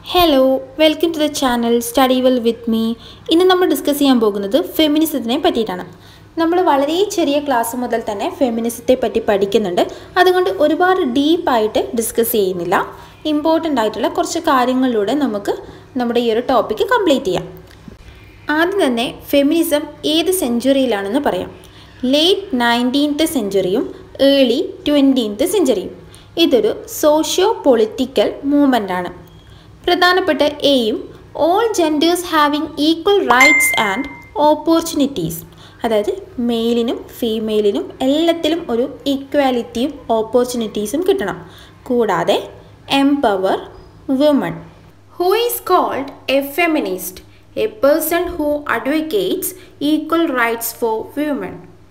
Hello welcome to the channel study well with me ഇന്ന് നമ്മൾ discuss ചെയ്യാൻ പോകുന്നത് ഫെമിനിസത്തിനെ പറ്റിയിട്ടാണ് നമ്മൾ വളരെ ചെറിയ ക്ലാസ് മുതൽ തന്നെ ഫെമിനിസത്തെ പറ്റി പഠിക്കുന്നുണ്ട് അതുകൊണ്ട് ഒരുപാട് ഡീപ്പായിട്ട് ഡിസ്കസ് ചെയ്യുന്നില്ല ഇമ്പോർട്ടൻ്റ് ആയിട്ടുള്ള കുറച്ച് കാര്യങ്ങളിലൂടെ നമുക്ക് നമ്മുടെ ഈ ഒരു ടോപ്പിക്ക് കംപ്ലീറ്റ് ചെയ്യാം ആദ്യം തന്നെ ഫെമിനിസം ഏത് സെഞ്ചുറിയിലാണെന്ന് പറയാം ലേറ്റ് നയൻറ്റീൻത്ത് സെഞ്ചുറിയും ഏർലി ട്വൻറ്റീൻത്ത് സെഞ്ചുറിയും ഇതൊരു സോഷ്യോ പൊളിറ്റിക്കൽ മൂവ്മെൻ്റ് ആണ് പ്രധാനപ്പെട്ട aim all genders having equal rights and opportunities അതായത് മെയിലിനും ഫീമെയിലിനും എല്ലാത്തിലും ഒരു ഈക്വാലിറ്റിയും ഓപ്പർച്യൂണിറ്റീസും കിട്ടണം കൂടാതെ empower women who is called a feminist a person who advocates equal rights for women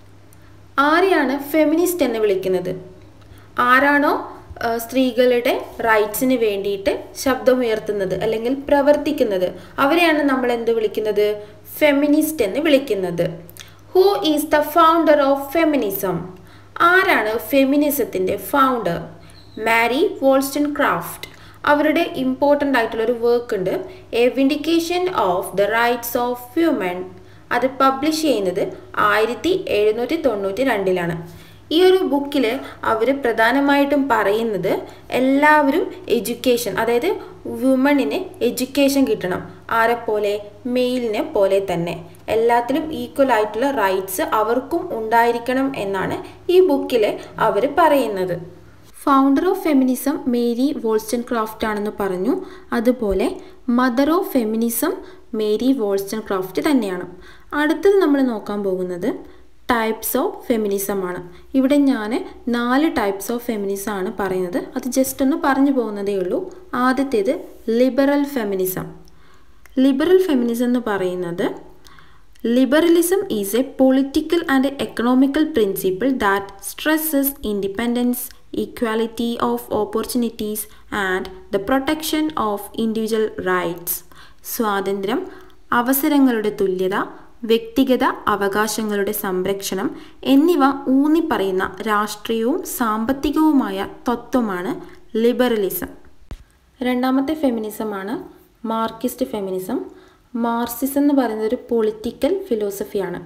ആരെയാണ് ഫെമിനിസ്റ്റ് എന്ന് വിളിക്കുന്നത് ആരാണോ ആ, സ്ത്രീകളുടെ റൈറ്റ്സിന് വേണ്ടിയിട്ട് ശബ്ദമുയർത്തുന്നത് അല്ലെങ്കിൽ പ്രവർത്തിക്കുന്നത് അവരെയാണ് നമ്മൾ എന്ത് വിളിക്കുന്നത് ഫെമിനിസ്റ്റ് എന്ന് വിളിക്കുന്നത് who is the founder of feminism ആരാണ് ഫെമിനിസത്തിൻ്റെ ഫൗണ്ടർ മാരി വോൾസ്റ്റൺ ക്രാഫ്റ്റ് അവരുടെ ഇമ്പോർട്ടൻ്റ് ആയിട്ടുള്ള ഒരു വർക്ക് ഉണ്ട് a vindication of the rights of human അത് പബ്ലിഷ് ചെയ്യുന്നത് ആയിരത്തി എഴുന്നൂറ്റി തൊണ്ണൂറ്റി രണ്ടിലാണ് ഈ ഒരു ബുക്കിൽ അവർ പ്രധാനമായിട്ടും പറയുന്നത് എല്ലാവരും എഡ്യൂക്കേഷൻ അതായത് വുമണിന് എഡ്യൂക്കേഷൻ കിട്ടണം ആരെപ്പോലെ മെയിലിനെ പോലെ തന്നെ എല്ലാത്തിലും ഈക്വൽ ആയിട്ടുള്ള റൈറ്റ്സ് അവർക്കും ഉണ്ടായിരിക്കണം എന്നാണ് ഈ ബുക്കിൽ അവർ പറയുന്നത് founder of feminism Mary Wollstonecraft ആണെന്ന് പറഞ്ഞു അതുപോലെ mother of feminism Mary Wollstonecraft തന്നെയാണ് അടുത്തത് നമ്മൾ നോക്കാൻ പോകുന്നത് ടൈപ്സ് ഓഫ് ഫെമിനിസം ആണ് ഇവിടെ ഞാൻ നാല് ടൈപ്സ് ഓഫ് ഫെമിനിസം ആണ് പറയുന്നത് അത് ജസ്റ്റ് ഒന്ന് പറഞ്ഞു പോകുന്നതേ ഉള്ളൂ ആദ്യത്തേത് ലിബറൽ ഫെമിനിസം ലിബറൽ ഫെമിനിസം എന്ന് പറയുന്നത് Liberalism is a political and economical principle that stresses independence, equality of opportunities, and the protection of individual rights. സ്വാതന്ത്ര്യം അവസരങ്ങളുടെ തുല്യത വ്യക്തിഗത അവകാശങ്ങളുടെ സംരക്ഷണം എന്നിവ ഊന്നിപ്പറയുന്ന രാഷ്ട്രീയവും സാമ്പത്തികവുമായ തത്വമാണ് ലിബറലിസം രണ്ടാമത്തെ ഫെമിനിസമാണ് മാർക്കിസ്റ്റ് ഫെമിനിസം മാർസിസം എന്ന് പറയുന്നത് ഒരു പൊളിറ്റിക്കൽ ഫിലോസഫിയാണ്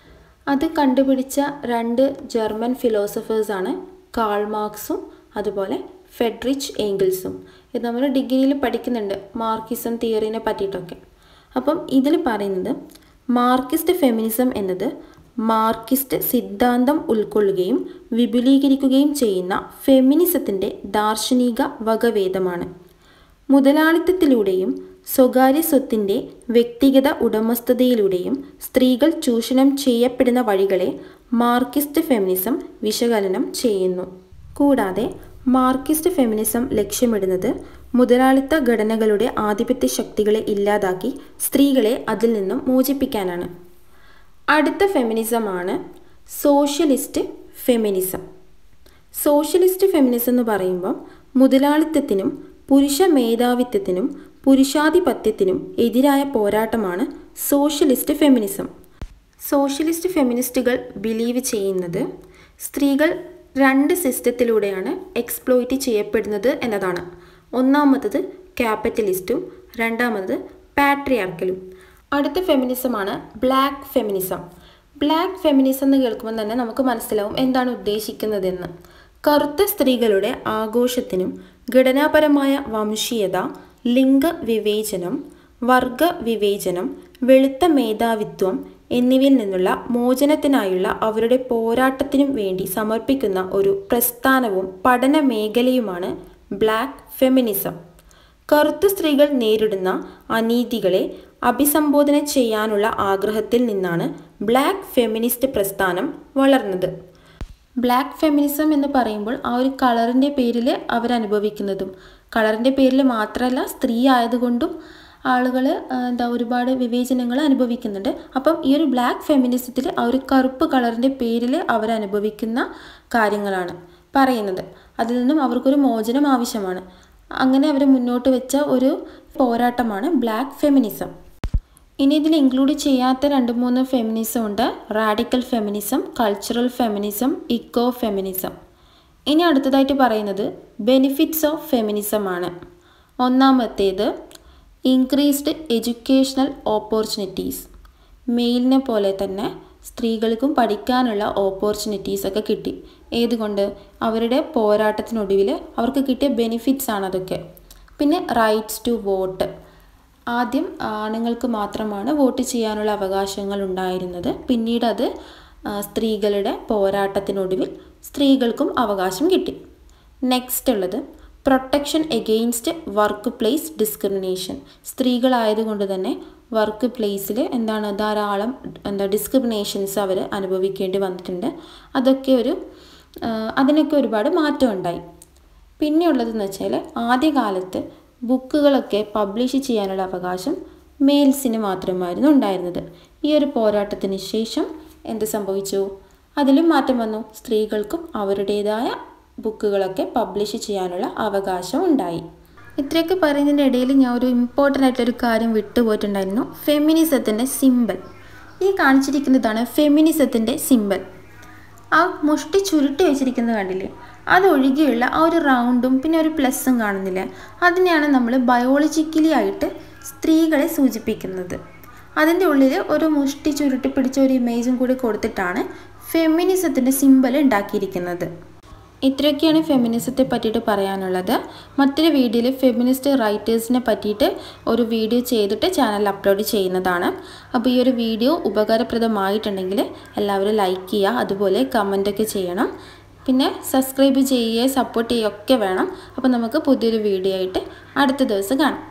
അത് കണ്ടുപിടിച്ച രണ്ട് ജർമ്മൻ ഫിലോസഫേഴ്സാണ് കാൾ മാർക്സും അതുപോലെ ഫെഡറിച്ച് ഏങ്കിൾസും ഇത് നമ്മൾ ഡിഗ്രിയിൽ പഠിക്കുന്നുണ്ട് മാർക്കിസം തിയറിനെ പറ്റിയിട്ടൊക്കെ അപ്പം ഇതിൽ പറയുന്നത് മാർക്കിസ്റ്റ് ഫെമിനിസം എന്നത് മാർക്കിസ്റ്റ് സിദ്ധാന്തം ഉൾക്കൊള്ളുകയും വിപുലീകരിക്കുകയും ചെയ്യുന്ന ഫെമിനിസത്തിൻ്റെ ദാർശനിക വകഭേദമാണ് മുതലാളിത്തത്തിലൂടെയും സ്വകാര്യ സ്വത്തിൻ്റെ വ്യക്തിഗത ഉടമസ്ഥതയിലൂടെയും സ്ത്രീകൾ ചൂഷണം ചെയ്യപ്പെടുന്ന വഴികളെ മാർക്കിസ്റ്റ് ഫെമിനിസം വിശകലനം ചെയ്യുന്നു കൂടാതെ മാർക്കിസ്റ്റ് ഫെമിനിസം ലക്ഷ്യമിടുന്നത് മുതലാളിത്ത ഘടനകളുടെ ആധിപത്യ ശക്തികളെ ഇല്ലാതാക്കി സ്ത്രീകളെ അതിൽ നിന്നും മോചിപ്പിക്കാനാണ് അടുത്ത ഫെമിനിസമാണ് സോഷ്യലിസ്റ്റ് ഫെമിനിസം സോഷ്യലിസ്റ്റ് ഫെമിനിസം എന്ന് പറയുമ്പോൾ മുതലാളിത്തത്തിനും പുരുഷ മേധാവിത്വത്തിനും പുരുഷാധിപത്യത്തിനും എതിരായ പോരാട്ടമാണ് സോഷ്യലിസ്റ്റ് ഫെമിനിസം സോഷ്യലിസ്റ്റ് ഫെമിനിസ്റ്റുകൾ ബിലീവ് ചെയ്യുന്നത് സ്ത്രീകൾ രണ്ട് സിസ്റ്റത്തിലൂടെയാണ് എക്സ്പ്ലോയിറ്റ് ചെയ്യപ്പെടുന്നത് എന്നതാണ് ഒന്നാമത്തത് ക്യാപിറ്റലിസ്റ്റും രണ്ടാമത് പാട്രിയാർക്കലും അടുത്ത ഫെമിനിസമാണ് ബ്ലാക്ക് ഫെമിനിസം ബ്ലാക്ക് ഫെമിനിസം എന്ന് കേൾക്കുമ്പോൾ തന്നെ നമുക്ക് മനസ്സിലാവും എന്താണ് ഉദ്ദേശിക്കുന്നതെന്ന് കറുത്ത സ്ത്രീകളുടെ ആഘോഷത്തിനും ഘടനാപരമായ വംശീയത ലിംഗ വിവേചനം വർഗ വിവേചനം വെളുത്ത മേധാവിത്വം എന്നിവയിൽ നിന്നുള്ള മോചനത്തിനായുള്ള അവരുടെ പോരാട്ടത്തിനും വേണ്ടി സമർപ്പിക്കുന്ന ഒരു പ്രസ്ഥാനവും പഠന മേഖലയുമാണ് ബ്ലാക്ക് ഫെമിനിസം കറുത്ത സ്ത്രീകൾ നേരിടുന്ന അനീതികളെ അഭിസംബോധന ചെയ്യാനുള്ള ആഗ്രഹത്തിൽ നിന്നാണ് ബ്ലാക്ക് ഫെമിനിസ്റ്റ് പ്രസ്ഥാനം വളർന്നത് ബ്ലാക്ക് ഫെമിനിസം എന്ന് പറയുമ്പോൾ ആ ഒരു കളറിൻ്റെ പേരിൽ അവരനുഭവിക്കുന്നതും കളറിൻ്റെ പേരിൽ മാത്രമല്ല സ്ത്രീ ആയതുകൊണ്ടും ആളുകൾ എന്താ ഒരുപാട് വിവേചനങ്ങൾ അനുഭവിക്കുന്നുണ്ട് അപ്പം ഈ ഒരു ബ്ലാക്ക് ഫെമിനിസത്തിൽ ആ ഒരു കറുപ്പ് കളറിൻ്റെ പേരിൽ അവരനുഭവിക്കുന്ന കാര്യങ്ങളാണ് പറയുന്നത് അതിൽ നിന്നും അവർക്കൊരു മോചനം ആവശ്യമാണ് അങ്ങനെ അവർ മുന്നോട്ട് വെച്ച ഒരു പോരാട്ടമാണ് ബ്ലാക്ക് ഫെമിനിസം ഇനി ഇതിൽ ഇൻക്ലൂഡ് ചെയ്യാത്ത രണ്ട് മൂന്ന് ഫെമിനിസം ഉണ്ട് radical feminism cultural feminism eco feminism ഇനി അടുത്തതായിട്ട് പറയുന്നത് ബെനിഫിറ്റ്സ് ഓഫ് ഫെമിനിസം ആണ് ഒന്നാമത്തേത് ഇൻക്രീസ്ഡ് എഡ്യൂക്കേഷണൽ ഓപ്പർച്യൂണിറ്റീസ് മെയിലിനെ പോലെ തന്നെ സ്ത്രീകൾക്കും പഠിക്കാനുള്ള ഓപ്പർച്യൂണിറ്റീസ് ഒക്കെ കിട്ടി ഏതുകൊണ്ട് അവരുടെ പോരാട്ടത്തിനൊടുവിൽ അവർക്ക് കിട്ടിയ ബെനിഫിറ്റ്സ് ആണ് അതൊക്കെ പിന്നെ റൈറ്റ്സ് ടു വോട്ട് ആദ്യം ആണുങ്ങൾക്ക് മാത്രമാണ് വോട്ട് ചെയ്യാനുള്ള അവകാശങ്ങൾ ഉണ്ടായിരുന്നത് പിന്നീട് അത് സ്ത്രീകളുടെ പോരാട്ടത്തിനൊടുവിൽ സ്ത്രീകൾക്കും അവകാശം കിട്ടി നെക്സ്റ്റ് ഉള്ളത് protection against workplace discrimination സ്ത്രീകളായതുകൊണ്ട് തന്നെ വർക്ക് പ്ലേസിൽ എന്താണ് ധാരാളം എന്താ ഡിസ്ക്രിമിനേഷൻസ് അവർ അനുഭവിക്കേണ്ടി വന്നിട്ടുണ്ട് അതൊക്കെ ഒരു അതിനൊക്കെ ഒരുപാട് മാറ്റം ഉണ്ടായി പിന്നെ ഉള്ളതെന്ന് വെച്ചാൽ ആദ്യകാലത്ത് ബുക്കുകളൊക്കെ പബ്ലിഷ് ചെയ്യാനുള്ള അവകാശം മെയിൽസിന് മാത്രമായിരുന്നു ഉണ്ടായിരുന്നത് ഈ ഒരു പോരാട്ടത്തിന് ശേഷം എന്ത് സംഭവിച്ചു അതിലും മാറ്റം വന്നു സ്ത്രീകൾക്കും അവരുടേതായ ബുക്കുകളൊക്കെ പബ്ലിഷ് ചെയ്യാനുള്ള അവകാശം ഉണ്ടായി ഇത്രയൊക്കെ പറയുന്നതിൻ്റെ ഇടയിൽ ഞാൻ ഒരു ഇമ്പോർട്ടൻ്റ് ആയിട്ടൊരു കാര്യം വിട്ടുപോയിട്ടുണ്ടായിരുന്നു ഫെമിനിസത്തിൻ്റെ സിമ്പൽ ഈ കാണിച്ചിരിക്കുന്നതാണ് ഫെമിനിസത്തിൻ്റെ സിമ്പൽ ആ മുഷ്ടി ചുരുട്ടി വെച്ചിരിക്കുന്നത് കണ്ടില്ലേ അതൊഴികെയുള്ള ആ ഒരു റൗണ്ടും പിന്നെ ഒരു പ്ലസ്സും കാണുന്നില്ലേ അതിനെയാണ് നമ്മൾ ബയോളജിക്കലി ആയിട്ട് സ്ത്രീകളെ സൂചിപ്പിക്കുന്നത് അതിൻ്റെ ഉള്ളിൽ ഒരു മുഷ്ടി ചുരുട്ടി പിടിച്ച ഒരു ഇമേജും കൂടി കൊടുത്തിട്ടാണ് ഫെമിനിസത്തിൻ്റെ സിമ്പൽ ഉണ്ടാക്കിയിരിക്കുന്നത് ഇത്രയൊക്കെയാണ് ഫെമിനിസത്തെ പറ്റിയിട്ട് പറയാനുള്ളത് മറ്റൊരു വീഡിയോയിൽ ഫെമിനിസ്റ്റ് റൈറ്റേഴ്സിനെ പറ്റിയിട്ട് ഒരു വീഡിയോ ചെയ്തിട്ട് ചാനലിൽ അപ്ലോഡ് ചെയ്യുന്നതാണ് അപ്പോൾ ഈ ഒരു വീഡിയോ ഉപകാരപ്രദമായിട്ടുണ്ടെങ്കിൽ എല്ലാവരും ലൈക്ക് ചെയ്യുക അതുപോലെ കമൻറ്റൊക്കെ ചെയ്യണം പിന്നെ സബ്സ്ക്രൈബ് ചെയ്യുകയും സപ്പോർട്ട് ചെയ്യുകയൊക്കെ വേണം അപ്പോൾ നമുക്ക് പുതിയൊരു വീഡിയോ ആയിട്ട് അടുത്ത ദിവസം കാണാം